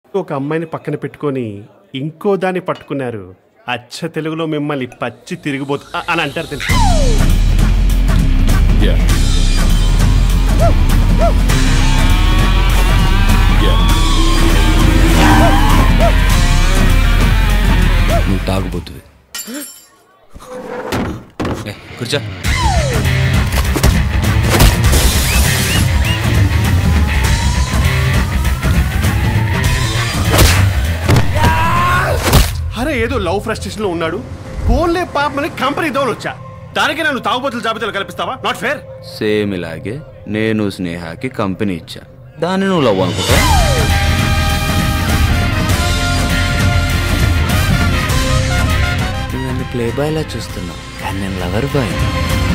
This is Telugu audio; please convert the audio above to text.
ఒక అమ్మాయిని పక్కన పెట్టుకొని ఇంకో దాన్ని పట్టుకున్నారు అచ్చ తెలుగులో మిమ్మల్ని పచ్చి తిరిగిపోతు అ- అని అంటారు తెలుసు Yeah. Yeah. నువ్వు తాగుబోతువి ఏ, కూర్చో అరే ఏదో లవ్ ఫ్రస్ట్రేషన్ లో ఉన్నాడు ఫోన్లే పాపని కంపెనీ దోలు వచ్చా దానికి నన్ను తాగుబోతుల జాబితాలో కల్పిస్తావా నాట్ ఫేర్ సేమ్ ఇలాగే నేను స్నేహాకి కంపెనీ ఇచ్చా దాన్ని నువ్వు లవ్ అనుకుంటా నువ్వు నన్ను ప్లే బాయ్ లా చూస్తున్నావు కానీ నేను లవర్ బాయ్